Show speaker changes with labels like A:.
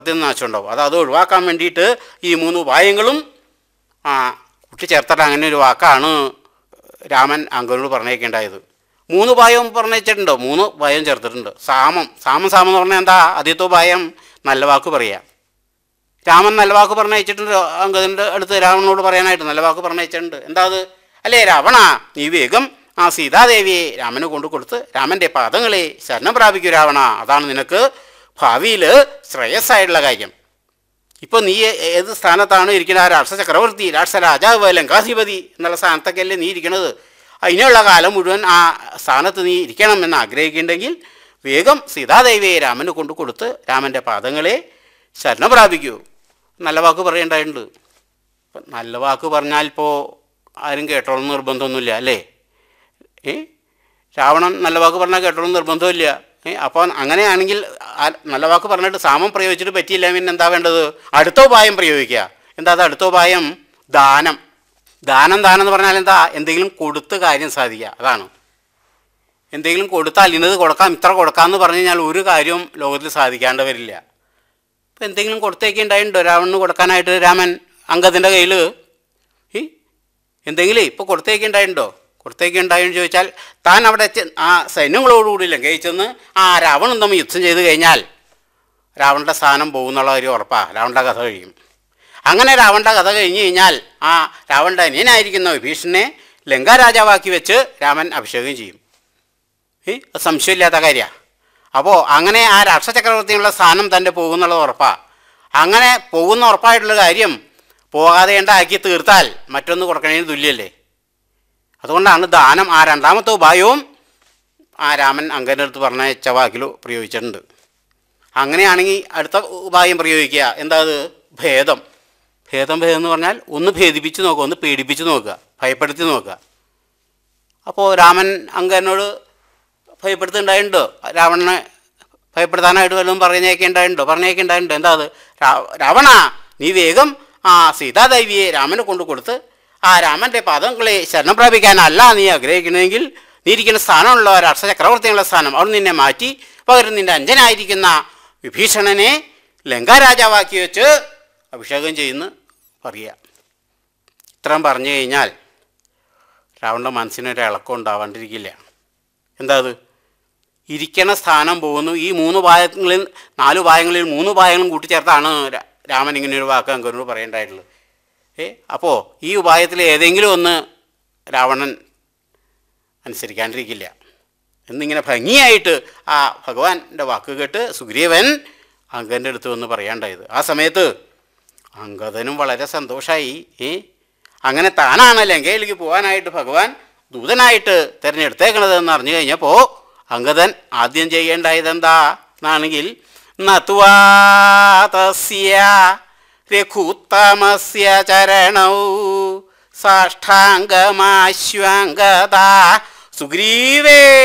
A: നാശം ഉണ്ടാവും അത് അത് ഒഴിവാക്കാൻ വേണ്ടിയിട്ട് ഈ മൂന്ന് ഉപായങ്ങളും ആ കൂട്ടിച്ചേർത്തിട്ട് അങ്ങനെ ഒരു വാക്കാണ് രാമൻ അങ്കനോട് പറഞ്ഞേക്കേണ്ടായത് മൂന്ന് ഉപായം പറഞ്ഞിട്ടുണ്ട് മൂന്ന് ഉപായം ചേർത്തിട്ടുണ്ട് സാമം സാമം സാമം എന്ന് പറഞ്ഞാൽ എന്താ ആദ്യത്തെ ഉപായം നല്ല വാക്ക് പറയാം രാമൻ നല്ല വാക്ക് പറഞ്ഞയച്ചിട്ടുണ്ട് അങ്കദൻ്റെ അടുത്ത് രാവണനോട് പറയാനായിട്ട് നല്ല വാക്ക് പറഞ്ഞയച്ചിട്ടുണ്ട് എന്താ അത് അല്ലേ രാവണ നീ വേഗം ആ സീതാദേവിയെ രാമന് കൊണ്ടു കൊടുത്ത് രാമൻ്റെ പാദങ്ങളെ ശരണം പ്രാപിക്കൂ രാവണ അതാണ് നിനക്ക് ഭാവിയിൽ ശ്രേയസ്സായിട്ടുള്ള കാര്യം ഇപ്പോൾ നീ ഏത് സ്ഥാനത്താണ് ഇരിക്കുന്നത് ആ രാക്ഷസ ചക്രവർത്തി രാക്ഷസ രാജാവ് ലങ്കാധിപതി എന്നുള്ള സ്ഥാനത്തൊക്കെയല്ലേ നീ ഇരിക്കണത് അതിനുള്ള കാലം മുഴുവൻ ആ സ്ഥാനത്ത് നീ ഇരിക്കണം എന്ന് ആഗ്രഹിക്കുന്നുണ്ടെങ്കിൽ വേഗം സീതാദേവിയെ രാമന് കൊണ്ടു കൊടുത്ത് രാമൻ്റെ പാദങ്ങളെ ശരണം പ്രാപിക്കൂ നല്ല വാക്ക് പറയേണ്ടതുണ്ട് ഇപ്പം നല്ല വാക്ക് പറഞ്ഞാൽ ഇപ്പോൾ ആരും കേട്ടോളം നിർബന്ധമൊന്നുമില്ല അല്ലേ ഏ രാവണൻ നല്ല വാക്ക് പറഞ്ഞാൽ കേട്ടോളം നിർബന്ധമില്ല ഏ അപ്പോൾ അങ്ങനെയാണെങ്കിൽ ആ നല്ല വാക്ക് പറഞ്ഞിട്ട് സാമം പ്രയോഗിച്ചിട്ട് പറ്റിയില്ല പിന്നെ എന്താ വേണ്ടത് അടുത്ത ഉപായം പ്രയോഗിക്കുക എന്താ അത് അടുത്ത ഉപായം ദാനം ദാനം ദാനം എന്ന് പറഞ്ഞാൽ എന്താ എന്തെങ്കിലും കൊടുത്ത് കാര്യം സാധിക്കുക അതാണ് എന്തെങ്കിലും കൊടുത്താൽ ഇന്നത് കൊടുക്കാം ഇത്ര കൊടുക്കാം എന്ന് പറഞ്ഞു കഴിഞ്ഞാൽ ഒരു കാര്യവും ലോകത്തിൽ സാധിക്കാണ്ട് വരില്ല ഇപ്പം എന്തെങ്കിലും കൊടുത്തേക്ക് ഉണ്ടായിട്ടുണ്ടോ രാവണന് കൊടുക്കാനായിട്ട് രാമൻ അങ്കത്തിൻ്റെ കയ്യിൽ ഈ എന്തെങ്കിലും ഇപ്പോൾ കൊടുത്തേക്ക് ഉണ്ടായിട്ടുണ്ടോ കൊടുത്തേക്ക് ഉണ്ടായെന്ന് ചോദിച്ചാൽ താൻ അവിടെ ചെ- ആ സൈന്യങ്ങളോടുകൂടി ലംഘിച്ചെന്ന് ആ രാവണൻ തമ്മിൽ യുദ്ധം ചെയ്ത് കഴിഞ്ഞാൽ രാവണൻ്റെ സ്ഥാനം പോകുന്നുള്ള ഒരു ഉറപ്പാണ് രാവണൻ്റെ കഥ കഴിയും അങ്ങനെ രാവണൻ്റെ കഥ കഴിഞ്ഞ് കഴിഞ്ഞാൽ ആ രാവണൻ്റെ അനിയനായിരിക്കുന്ന വിഭീഷണനെ ലങ്കാരാജാവാക്കി വെച്ച് രാമൻ അഭിഷേകം ചെയ്യും ഏ അത് സംശയമില്ലാത്ത കാര്യമാണ് അപ്പോൾ അങ്ങനെ ആ രാഷ്ട്രചക്രവർത്തിയുള്ള സ്ഥാനം തൻ്റെ പോകുന്നുള്ളത് ഉറപ്പാണ് അങ്ങനെ പോകുന്ന ഉറപ്പായിട്ടുള്ള കാര്യം പോകാതെ ആക്കി തീർത്താൽ മറ്റൊന്ന് കൊടുക്കണതിന് തുല്യല്ലേ അതുകൊണ്ടാണ് ദാനം ആ രണ്ടാമത്തെ ഉപായവും ആ രാമൻ അങ്കൻ്റെ അടുത്ത് പറഞ്ഞ ചവാക്കിൽ പ്രയോഗിച്ചിട്ടുണ്ട് അങ്ങനെയാണെങ്കിൽ അടുത്ത ഉപായം പ്രയോഗിക്കുക എന്താ അത് ഭേദം ഭേദം ഭേദം എന്ന് പറഞ്ഞാൽ ഒന്ന് ഭേദിപ്പിച്ച് നോക്കുക ഒന്ന് പേടിപ്പിച്ച് നോക്കുക ഭയപ്പെടുത്തി നോക്കുക അപ്പോൾ രാമൻ അങ്കനോട് ഭയപ്പെടുത്തുണ്ടായിട്ടുണ്ടോ രാവണനെ ഭയപ്പെടുത്താനായിട്ട് വല്ലതും പറഞ്ഞേക്കെ ഉണ്ടായിട്ടുണ്ടോ പറഞ്ഞേക്കെ ഉണ്ടായിട്ടുണ്ടോ എന്താ അത് രാ- രാവണ നീ വേഗം ആ സീതാദേവിയെ രാമനെ കൊണ്ട് കൊടുത്ത് ആ രാമൻ്റെ പദങ്ങളെ ശരണം പ്രാപിക്കാനല്ല നീ ആഗ്രഹിക്കണമെങ്കിൽ നീ ഇരിക്കുന്ന സ്ഥാനമുള്ള രാഷ്ട്ര ചക്രവർത്തിയുള്ള സ്ഥാനം അവിടെ നിന്നെ മാറ്റി പകരം നിൻ്റെ അഞ്ജനായിരിക്കുന്ന വിഭീഷണനെ ലങ്കാരാജാവാക്കി വെച്ച് അഭിഷേകം ചെയ്യുന്നു പറയുക ഇത്രയും പറഞ്ഞു കഴിഞ്ഞാൽ രാവണൻ്റെ മനസ്സിനൊരു ഇളക്കം ഉണ്ടാവാണ്ടിരിക്കില്ല എന്താ അത് ഇരിക്കണ സ്ഥാനം പോകുന്നു ഈ മൂന്ന് ഭാഗങ്ങളിൽ നാല് ഭാഗങ്ങളിൽ മൂന്ന് ഭാഗങ്ങളും കൂട്ടിച്ചേർത്താണ് രാ- രാമൻ ഇങ്ങനെ ഒരു വാക്ക് അങ്കനോട് പറയേണ്ടതായിട്ടുള്ളത് ഏ അപ്പോൾ ഈ ഉപായത്തിൽ ഏതെങ്കിലും ഒന്ന് രാവണൻ അനുസരിക്കാണ്ടിരിക്കില്ല എന്നിങ്ങനെ ഭംഗിയായിട്ട് ആ ഭഗവാന്റെ വാക്ക് കേട്ട് സുഗ്രീവൻ അങ്കൻ്റെ അടുത്ത് വന്ന് പറയാണ്ടായത് ആ സമയത്ത് അങ്കദനും വളരെ സന്തോഷമായി ഏ അങ്ങനെ താനാണ് ലങ്കയിലേക്ക് പോകാനായിട്ട് ഭഗവാൻ ദൂതനായിട്ട് തിരഞ്ഞെടുത്തേക്കണതെന്ന് അറിഞ്ഞു കഴിഞ്ഞപ്പോൾ അങ്കദൻ ആദ്യം ചെയ്യേണ്ടായത് എന്താ എന്നാണെങ്കിൽ നത്വാ തസ്യ രഘുത്തമസ്യ ചരണൗ സാഷ്ടാംഗമാശ്വാംഗത സുഗ്രീവേ